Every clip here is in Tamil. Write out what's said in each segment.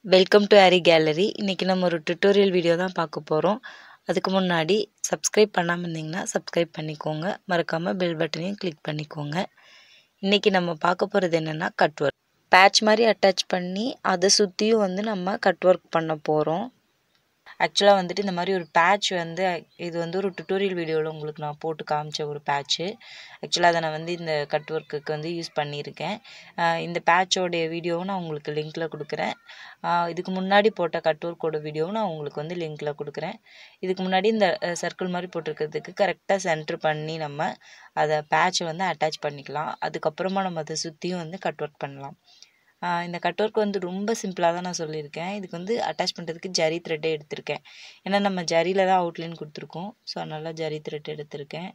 வெல்கம் டு ஹரி கேலரி இன்றைக்கி நம்ம ஒரு டுட்டோரியல் வீடியோ தான் பார்க்க போகிறோம் அதுக்கு முன்னாடி சப்ஸ்கிரைப் பண்ணாமல் இருந்தீங்கன்னா சப்ஸ்கிரைப் பண்ணிக்கோங்க மறக்காமல் பெல் பட்டனையும் கிளிக் பண்ணிக்கோங்க இன்றைக்கி நம்ம பார்க்க போகிறது என்னென்னா கட் ஒர்க் பேட்ச் மாதிரி அட்டாச் பண்ணி அதை சுற்றியும் வந்து நம்ம கட் ஒர்க் பண்ண போகிறோம் ஆக்சுவலாக வந்துட்டு இந்த மாதிரி ஒரு பேட்ச் வந்து இது வந்து ஒரு டுட்டோரியல் வீடியோவில் உங்களுக்கு நான் போட்டு காமிச்ச ஒரு பேட்ச்சு ஆக்சுவலாக அதை நான் வந்து இந்த கட் ஒர்க்குக்கு வந்து யூஸ் பண்ணியிருக்கேன் ஆஹ் இந்த பேட்சோடைய வீடியோவும் நான் உங்களுக்கு லிங்க்கில் கொடுக்குறேன் ஆஹ் இதுக்கு முன்னாடி போட்ட கட் ஒர்க்கோட வீடியோவும் நான் உங்களுக்கு வந்து லிங்க்கில் கொடுக்குறேன் இதுக்கு முன்னாடி இந்த சர்க்கிள் மாதிரி போட்டிருக்கிறதுக்கு கரெக்டாக சென்டர் பண்ணி நம்ம அதை பேட்சை வந்து அட்டாச் பண்ணிக்கலாம் அதுக்கப்புறமா நம்ம அதை சுற்றியும் வந்து கட் ஒர்க் பண்ணலாம் ஆஹ் இந்த கட் ஒர்க் வந்து ரொம்ப சிம்பிளாக தான் நான் சொல்லியிருக்கேன் இதுக்கு வந்து அட்டாச் பண்ணுறதுக்கு ஜரி த்ரெட்டே எடுத்திருக்கேன் ஏன்னா நம்ம ஜரியில் தான் அவுட்லைன் கொடுத்துருக்கோம் ஸோ அதனால ஜரி த்ரெட் எடுத்திருக்கேன்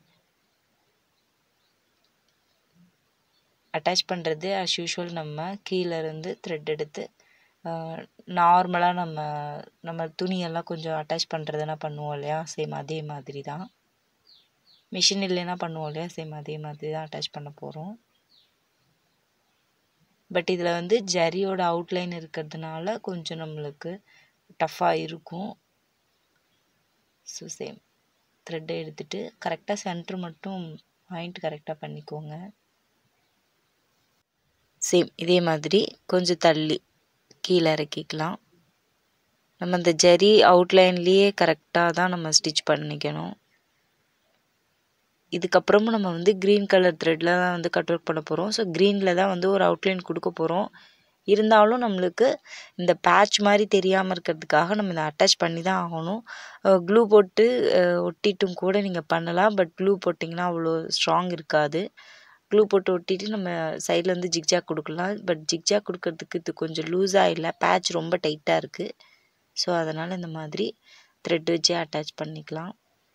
அட்டாச் பண்ணுறது அஸ் யூஷுவல் நம்ம கீழே இருந்து த்ரெட் எடுத்து நார்மலாக நம்ம நம்ம துணியெல்லாம் கொஞ்சம் அட்டாச் பண்ணுறதுனா பண்ணுவோம் இல்லையா சேம் அதே மாதிரி தான் மிஷின் இல்லைன்னா பண்ணுவோம் இல்லையா சேம் அதே மாதிரி தான் அட்டாச் பண்ண போகிறோம் பட் இதில் வந்து ஜரியோட அவுட்லைன் இருக்கிறதுனால கொஞ்சம் நம்மளுக்கு டஃப்பாக இருக்கும் ஸோ சேம் த்ரெட்டை எடுத்துகிட்டு கரெக்டாக சென்டர் மட்டும் பாயிண்ட் கரெக்டாக பண்ணிக்கோங்க சேம் இதே மாதிரி கொஞ்சம் தள்ளி கீழே இறக்கிக்கலாம் நம்ம இந்த ஜரி அவுட்லைன்லேயே கரெக்டாக தான் நம்ம ஸ்டிச் பண்ணிக்கணும் இதுக்கப்புறமும் நம்ம வந்து க்ரீன் கலர் த்ரெட்டில் தான் வந்து கட் ஒர்க் பண்ண போகிறோம் ஸோ க்ரீனில் தான் வந்து ஒரு அவுட்லைன் கொடுக்க போகிறோம் இருந்தாலும் நம்மளுக்கு இந்த பேட்ச் மாதிரி தெரியாமல் இருக்கிறதுக்காக நம்ம இதை அட்டாச் பண்ணி தான் ஆகணும் க்ளூ போட்டு ஒட்டிட்டும் கூட நீங்கள் பண்ணலாம் பட் க்ளூ போட்டிங்கன்னா அவ்வளோ ஸ்ட்ராங் இருக்காது க்ளூ போட்டு ஒட்டிட்டு நம்ம சைடில் வந்து ஜிக்ஜாக் கொடுக்கலாம் பட் ஜிக்ஜாக் கொடுக்கறதுக்கு இது கொஞ்சம் லூஸாக இல்லை பேட்ச் ரொம்ப டைட்டாக இருக்குது ஸோ அதனால் இந்த மாதிரி த்ரெட் வச்சே அட்டாச் பண்ணிக்கலாம்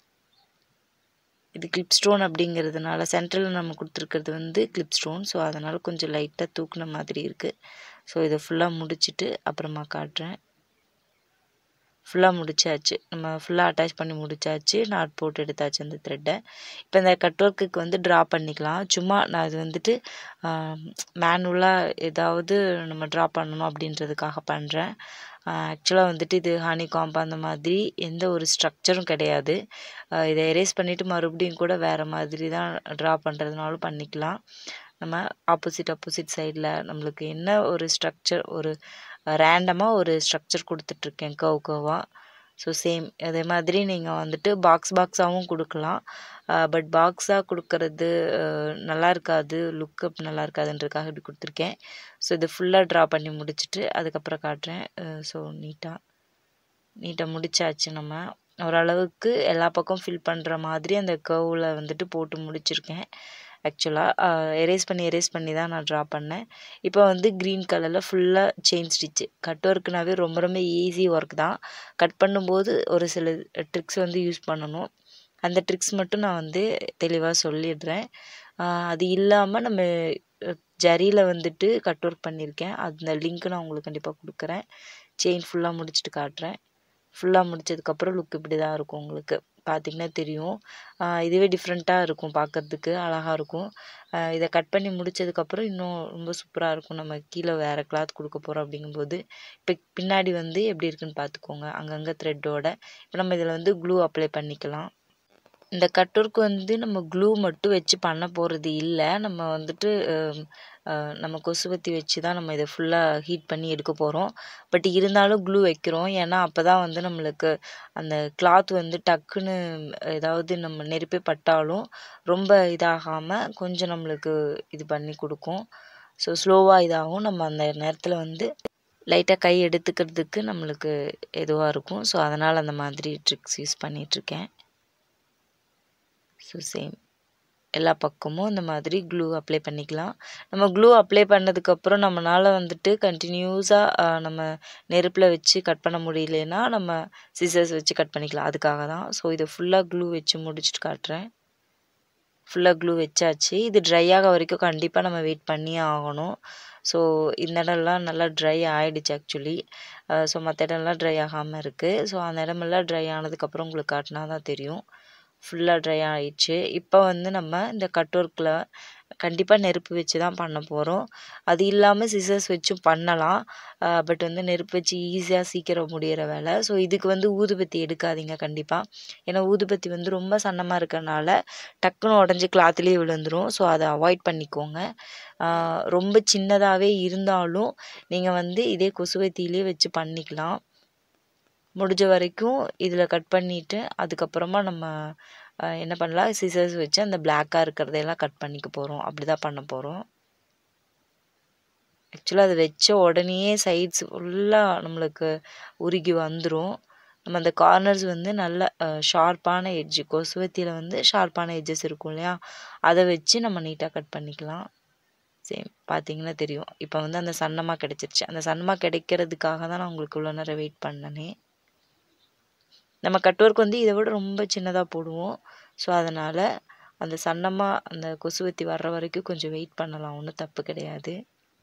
இது கிளிப் ஸ்டோன் அப்படிங்கிறதுனால சென்ட்ரலில் நம்ம கொடுத்துருக்கிறது வந்து கிளிப் ஸ்டோன் ஸோ அதனால் கொஞ்சம் லைட்டாக தூக்குன மாதிரி இருக்குது ஸோ இதை ஃபுல்லாக முடிச்சுட்டு அப்புறமா காட்டுறேன் ஃபுல்லாக முடிச்சாச்சு நம்ம ஃபுல்லாக அட்டாச் பண்ணி முடிச்சாச்சு நாட் போட்டு எடுத்தாச்சு அந்த த்ரெட்டை இப்போ இந்த கட் ஒர்க்குக்கு வந்து ட்ரா பண்ணிக்கலாம் சும்மா நான் இது வந்துட்டு மேனுவலாக ஏதாவது நம்ம ட்ரா பண்ணணும் அப்படின்றதுக்காக பண்ணுறேன் ஆக்சுவலாக வந்துட்டு இது ஹனி காம்ப் அந்த மாதிரி எந்த ஒரு ஸ்ட்ரக்சரும் கிடையாது இதை எரேஸ் பண்ணிவிட்டு மறுபடியும் கூட வேறு மாதிரி தான் ட்ரா பண்ணுறதுனாலும் பண்ணிக்கலாம் நம்ம ஆப்போசிட் ஆப்போசிட் சைடில் நம்மளுக்கு என்ன ஒரு ஸ்ட்ரக்சர் ஒரு ரேண்டமாக ஒரு ஸ்ட்ரக்சர் கொடுத்துட்ருக்கேன் கவ் கவாக ஸோ சேம் அதே மாதிரி நீங்கள் வந்துட்டு பாக்ஸ் பாக்ஸாகவும் கொடுக்கலாம் பட் பாக்ஸாக கொடுக்கறது நல்லா இருக்காது லுக்கப் நல்லா இருக்காதுன்றதுக்காக இப்படி கொடுத்துருக்கேன் ஸோ இது ஃபுல்லாக ட்ரா பண்ணி முடிச்சுட்டு அதுக்கப்புறம் காட்டுறேன் ஸோ நீட்டாக நீட்டாக முடிச்சாச்சு நம்ம ஓரளவுக்கு எல்லா பக்கம் ஃபில் பண்ணுற மாதிரி அந்த கர்வில் வந்துட்டு போட்டு முடிச்சிருக்கேன் ஆக்சுவலாக எரேஸ் பண்ணி எரேஸ் பண்ணி தான் நான் ட்ரா பண்ணேன் இப்போ வந்து க்ரீன் கலரில் ஃபுல்லாக செயின் ஸ்டிச்சு கட் ஒர்க்குனாவே ரொம்ப ரொம்ப ஈஸி ஒர்க் தான் கட் பண்ணும்போது ஒரு சில ட்ரிக்ஸ் வந்து யூஸ் பண்ணணும் அந்த ட்ரிக்ஸ் மட்டும் நான் வந்து தெளிவாக சொல்லிடுறேன் அது இல்லாமல் நம்ம ஜரியில் வந்துட்டு கட் ஒர்க் பண்ணியிருக்கேன் அந்த லிங்க் நான் உங்களுக்கு கண்டிப்பாக கொடுக்குறேன் செயின் ஃபுல்லாக முடிச்சுட்டு காட்டுறேன் ஃபுல்லாக முடிச்சதுக்கப்புறம் லுக் இப்படி தான் இருக்கும் உங்களுக்கு பார்த்திங்கன்னா தெரியும் இதுவே டிஃப்ரெண்ட்டாக இருக்கும் பார்க்குறதுக்கு அழகாக இருக்கும் இதை கட் பண்ணி முடித்ததுக்கப்புறம் இன்னும் ரொம்ப சூப்பராக இருக்கும் நம்ம கீழே வேறு கிளாத் கொடுக்க போகிறோம் அப்படிங்கும்போது இப்போ பின்னாடி வந்து எப்படி இருக்குன்னு பார்த்துக்கோங்க அங்கங்கே த்ரெட்டோட இப்போ நம்ம இதில் வந்து க்ளூ அப்ளை பண்ணிக்கலாம் இந்த கட் ஒர்க் வந்து நம்ம க்ளூ மட்டும் வச்சு பண்ண போகிறது இல்லை நம்ம வந்துட்டு நம்ம கொசுவத்தி வச்சு தான் நம்ம இதை ஃபுல்லாக ஹீட் பண்ணி எடுக்க போகிறோம் பட் இருந்தாலும் க்ளூ வைக்கிறோம் ஏன்னா அப்போ தான் வந்து நம்மளுக்கு அந்த கிளாத் வந்து டக்குன்னு ஏதாவது நம்ம நெருப்பே பட்டாலும் ரொம்ப இதாகாமல் கொஞ்சம் நம்மளுக்கு இது பண்ணி கொடுக்கும் ஸோ ஸ்லோவாக இதாகும் நம்ம அந்த நேரத்தில் வந்து லைட்டாக கை எடுத்துக்கிறதுக்கு நம்மளுக்கு எதுவாக இருக்கும் ஸோ அதனால் அந்த மாதிரி ட்ரிக்ஸ் யூஸ் பண்ணிகிட்ருக்கேன் ஸோ சேம் எல்லா பக்கமும் இந்த மாதிரி க்ளூ அப்ளை பண்ணிக்கலாம் நம்ம க்ளூ அப்ளை பண்ணதுக்கப்புறம் நம்மளால் வந்துட்டு கண்டினியூஸாக நம்ம நெருப்பில் வச்சு கட் பண்ண முடியலன்னா நம்ம சிசர்ஸ் வச்சு கட் பண்ணிக்கலாம் அதுக்காக தான் ஸோ இதை ஃபுல்லாக க்ளூ வச்சு முடிச்சுட்டு காட்டுறேன் ஃபுல்லாக க்ளூ வச்சாச்சு இது ட்ரை ஆக வரைக்கும் கண்டிப்பாக நம்ம வெயிட் பண்ணியே ஆகணும் ஸோ இந்த இடம்லாம் நல்லா ட்ரை ஆகிடுச்சு ஆக்சுவலி ஸோ மற்ற இடம்லாம் ட்ரை ஆகாமல் இருக்குது ஸோ அந்த இடமெல்லாம் ட்ரை ஆனதுக்கப்புறம் உங்களுக்கு காட்டினா தான் தெரியும் ஃபுல்லாக ட்ரை ஆகிடுச்சு இப்போ வந்து நம்ம இந்த கட் ஒர்க்கில் கண்டிப்பாக நெருப்பு வச்சு தான் பண்ண போகிறோம் அது இல்லாமல் சிசர்ஸ் வச்சும் பண்ணலாம் பட் வந்து நெருப்பு வச்சு ஈஸியாக சீக்கிரம் முடிகிற வேலை ஸோ இதுக்கு வந்து ஊதுபத்தி எடுக்காதீங்க கண்டிப்பாக ஏன்னா ஊதுபத்தி வந்து ரொம்ப சன்னமாக இருக்கறனால டக்குன்னு உடஞ்சி கிளாத்துலேயே விழுந்துடும் ஸோ அதை அவாய்ட் பண்ணிக்கோங்க ரொம்ப சின்னதாகவே இருந்தாலும் நீங்கள் வந்து இதே கொசுவத்திலே வச்சு பண்ணிக்கலாம் முடிஞ்ச வரைக்கும் இதில் கட் பண்ணிவிட்டு அதுக்கப்புறமா நம்ம என்ன பண்ணலாம் சிசர்ஸ் வச்சு அந்த பிளாக்காக இருக்கிறதையெல்லாம் கட் பண்ணிக்க போகிறோம் அப்படி தான் பண்ண போகிறோம் ஆக்சுவலாக அதை வச்ச உடனேயே சைட்ஸ் ஃபுல்லாக நம்மளுக்கு உருகி வந்துடும் நம்ம அந்த கார்னர்ஸ் வந்து நல்ல ஷார்ப்பான எட்ஜு கொசுவத்தியில் வந்து ஷார்ப்பான எட்ஜஸ் இருக்கும் இல்லையா அதை வச்சு நம்ம நீட்டாக கட் பண்ணிக்கலாம் சேம் பார்த்தீங்கன்னா தெரியும் இப்போ வந்து அந்த சன்னமாக கிடச்சிருச்சு அந்த சன்னமாக கிடைக்கிறதுக்காக தான் நான் உங்களுக்கு இவ்வளோ நேரம் வெயிட் பண்ணனே நம்ம கட் ஒர்க் வந்து இதை விட ரொம்ப சின்னதாக போடுவோம் ஸோ அதனால் அந்த சன்னமாக அந்த கொசுவத்தி வர்ற வரைக்கும் கொஞ்சம் வெயிட் பண்ணலாம் ஒன்றும் தப்பு கிடையாது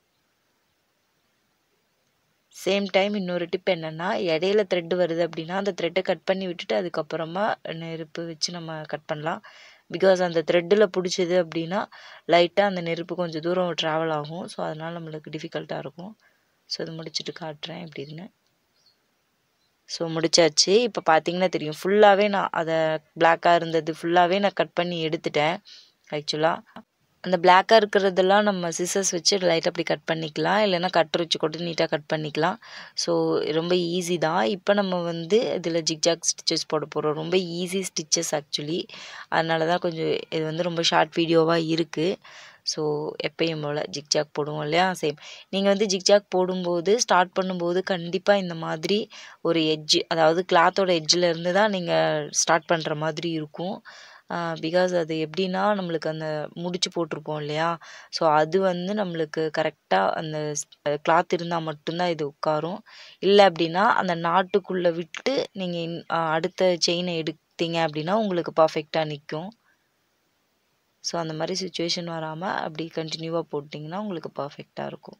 சேம் டைம் இன்னொரு டிப் என்னென்னா இடையில த்ரெட்டு வருது அப்படின்னா அந்த த்ரெட்டை கட் பண்ணி விட்டுட்டு அதுக்கப்புறமா நெருப்பு வச்சு நம்ம கட் பண்ணலாம் பிகாஸ் அந்த த்ரெட்டில் பிடிச்சது அப்படின்னா லைட்டாக அந்த நெருப்பு கொஞ்சம் தூரம் ட்ராவல் ஆகும் ஸோ அதனால் நம்மளுக்கு டிஃபிகல்ட்டாக இருக்கும் ஸோ அது முடிச்சுட்டு காட்டுறேன் எப்படின்னு ஸோ முடிச்சாச்சு இப்போ பார்த்தீங்கன்னா தெரியும் ஃபுல்லாகவே நான் அதை பிளாக்காக இருந்தது ஃபுல்லாகவே நான் கட் பண்ணி எடுத்துட்டேன் ஆக்சுவலாக அந்த பிளாக்காக இருக்கிறதெல்லாம் நம்ம சிசர்ஸ் வச்சு லைட் அப்படி கட் பண்ணிக்கலாம் இல்லைன்னா கட்டர் வச்சு கூட நீட்டாக கட் பண்ணிக்கலாம் ஸோ ரொம்ப ஈஸி தான் இப்போ நம்ம வந்து இதில் ஜிக்ஜாக் ஸ்டிச்சஸ் போட போகிறோம் ரொம்ப ஈஸி ஸ்டிச்சஸ் ஆக்சுவலி அதனால தான் கொஞ்சம் இது வந்து ரொம்ப ஷார்ட் வீடியோவாக இருக்குது ஸோ எப்பயும் போல் ஜிக்ஜாக் போடுவோம் இல்லையா சேம் நீங்கள் வந்து ஜிக்ஜாக் போடும்போது ஸ்டார்ட் பண்ணும்போது கண்டிப்பாக இந்த மாதிரி ஒரு எட்ஜ் அதாவது கிளாத்தோட எட்ஜில் இருந்து தான் நீங்கள் ஸ்டார்ட் பண்ணுற மாதிரி இருக்கும் பிகாஸ் அது எப்படின்னா நம்மளுக்கு அந்த முடிச்சு போட்டிருப்போம் இல்லையா ஸோ அது வந்து நம்மளுக்கு கரெக்டாக அந்த கிளாத் இருந்தால் மட்டும்தான் இது உட்காரும் இல்லை அப்படின்னா அந்த நாட்டுக்குள்ளே விட்டு நீங்கள் அடுத்த செயினை எடுத்தீங்க அப்படின்னா உங்களுக்கு பர்ஃபெக்டாக நிற்கும் ஸோ அந்த மாதிரி சுச்சுவேஷன் வராமல் அப்படி கண்டினியூவாக போட்டிங்கன்னா உங்களுக்கு பர்ஃபெக்டாக இருக்கும்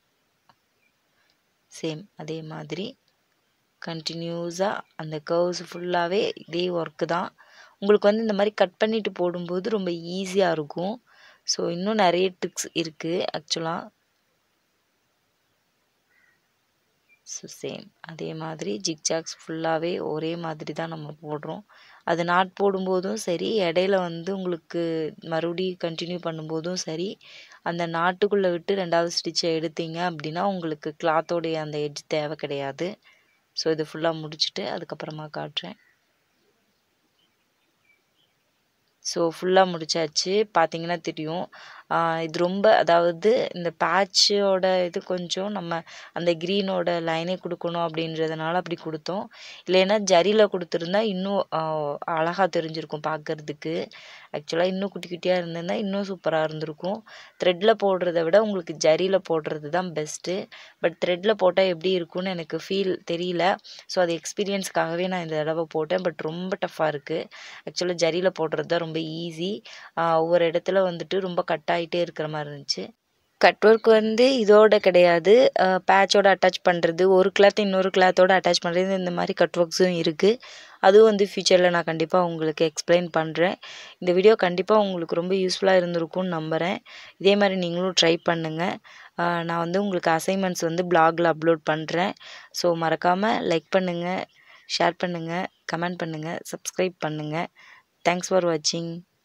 சேம் அதே மாதிரி கண்டினியூஸாக அந்த கர்வ்ஸ் ஃபுல்லாகவே இதே ஒர்க்கு தான் உங்களுக்கு வந்து இந்த மாதிரி கட் பண்ணிவிட்டு போடும்போது ரொம்ப ஈஸியாக இருக்கும் ஸோ இன்னும் நிறைய ட்ரிக்ஸ் இருக்குது ஆக்சுவலாக ஸோ சேம் அதே மாதிரி ஜிக்ஜாக்ஸ் ஃபுல்லாகவே ஒரே மாதிரி தான் நம்ம போடுறோம் அது நாட் போடும்போதும் சரி இடையில வந்து உங்களுக்கு மறுபடியும் கண்டினியூ பண்ணும்போதும் சரி அந்த நாட்டுக்குள்ளே விட்டு ரெண்டாவது ஸ்டிச்சை எடுத்தீங்க அப்படின்னா உங்களுக்கு கிளாத்தோடைய அந்த எட்ஜ் தேவை கிடையாது ஸோ இது ஃபுல்லாக முடிச்சுட்டு அதுக்கப்புறமா காட்டுறேன் ஸோ ஃபுல்லாக முடிச்சாச்சு பார்த்தீங்கன்னா தெரியும் இது ரொம்ப அதாவது இந்த பேட்சோட இது கொஞ்சம் நம்ம அந்த க்ரீனோட லைனே கொடுக்கணும் அப்படின்றதுனால அப்படி கொடுத்தோம் இல்லைன்னா ஜரியில் கொடுத்துருந்தா இன்னும் அழகாக தெரிஞ்சிருக்கும் பார்க்குறதுக்கு ஆக்சுவலாக இன்னும் குட்டி குட்டியாக இருந்திருந்தால் இன்னும் சூப்பராக இருந்திருக்கும் த்ரெட்டில் போடுறத விட உங்களுக்கு ஜரியில் போடுறது தான் பெஸ்ட்டு பட் த்ரெட்டில் போட்டால் எப்படி இருக்கும்னு எனக்கு ஃபீல் தெரியல ஸோ அது எக்ஸ்பீரியன்ஸ்க்காகவே நான் இந்த தடவை போட்டேன் பட் ரொம்ப டஃப்பாக இருக்குது ஆக்சுவலாக ஜரியில் போடுறது தான் ரொம்ப ஈஸி ஒவ்வொரு இடத்துல வந்துட்டு ரொம்ப கட் ஆகிட்டே இருக்கிற மாதிரி இருந்துச்சு கட் ஒர்க் வந்து இதோட கிடையாது பேட்சோட அட்டாச் பண்ணுறது ஒரு கிளாத் இன்னொரு கிளாத்தோட அட்டாச் பண்ணுறது இந்த மாதிரி கட் ஒர்க்ஸும் இருக்குது அதுவும் வந்து ஃப்யூச்சரில் நான் கண்டிப்பாக உங்களுக்கு எக்ஸ்பிளைன் பண்ணுறேன் இந்த வீடியோ கண்டிப்பாக உங்களுக்கு ரொம்ப யூஸ்ஃபுல்லாக இருந்திருக்கும்னு நம்புகிறேன் இதே மாதிரி நீங்களும் ட்ரை பண்ணுங்கள் நான் வந்து உங்களுக்கு அசைன்மெண்ட்ஸ் வந்து பிளாகில் அப்லோட் பண்ணுறேன் ஸோ மறக்காமல் லைக் பண்ணுங்கள் ஷேர் பண்ணுங்கள் கமெண்ட் பண்ணுங்கள் சப்ஸ்கிரைப் பண்ணுங்கள் தேங்க்ஸ் ஃபார் வாட்சிங்